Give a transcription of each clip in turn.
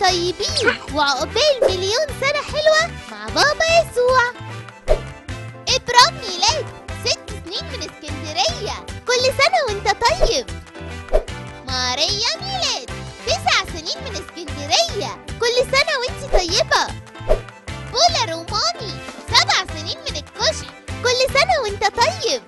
طيبين وعقبال مليون سنة حلوة مع بابا يسوع إبرام ميلاد ست سنين من اسكندرية كل سنة وانت طيب ماريا ميلاد تسع سنين من اسكندرية كل سنة وانت طيبة بولا روماني سبع سنين من الكشح كل سنة وانت طيب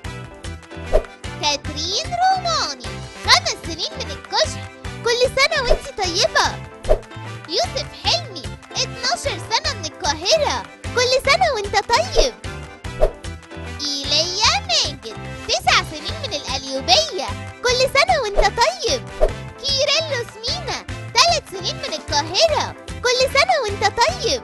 كاترين روماني خمس سنين من الكشح كل سنة وانت طيبة يوسف حلمي 12 سنة من القاهرة كل سنة وانت طيب إيليا ماجد تسع سنين من القليوبية كل سنة وانت طيب كيريلو سمينة ثلاث سنين من القاهرة كل سنة وانت طيب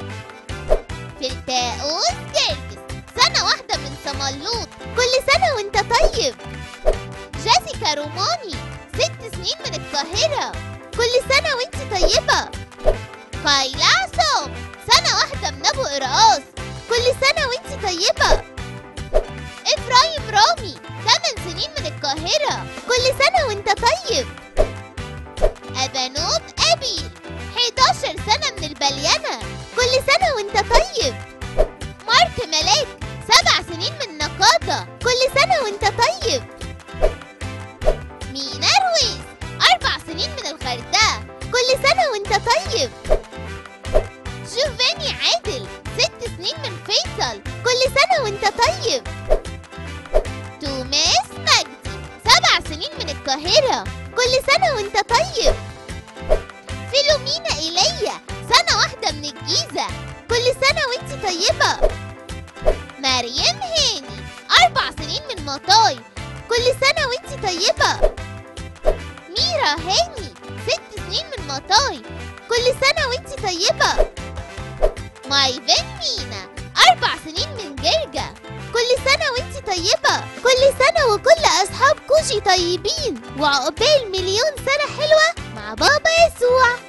فلتاؤوس جرجس سنة واحدة من صمالوط كل سنة وانت طيب جيسيكا روماني ست سنين من القاهرة كل سنة وانت طيبة كايلا عصام سنة واحدة من أبو قرقاص كل سنة وانت طيبة إبراهيم رامي 8 سنين من القاهرة كل سنة وانت طيب أبانوب أبيل 11 سنة من البليانة كل سنة وانت طيب مارك ملاك سبع سنين من نقاطة كل سنة وانت طيب مينا رويس أربع سنين من الغردقة كل سنة وانت طيب جوفاني عادل ست سنين من فيصل كل سنة وانت طيب توماس مجدي سبع سنين من القاهرة كل سنة وانت طيب فيلومينا إيليا سنة واحدة من الجيزة كل سنة وانت طيبة مريم هاني أربع سنين من مطاي كل سنة وانت طيبة ميرا هاني ست سنين من مطاي كل سنة وانت طيبة مايفن مينا أربع سنين من جرجا كل سنة وانت طيبة كل سنة وكل أصحاب كوشي طيبين وعقبال مليون سنة حلوة مع بابا يسوع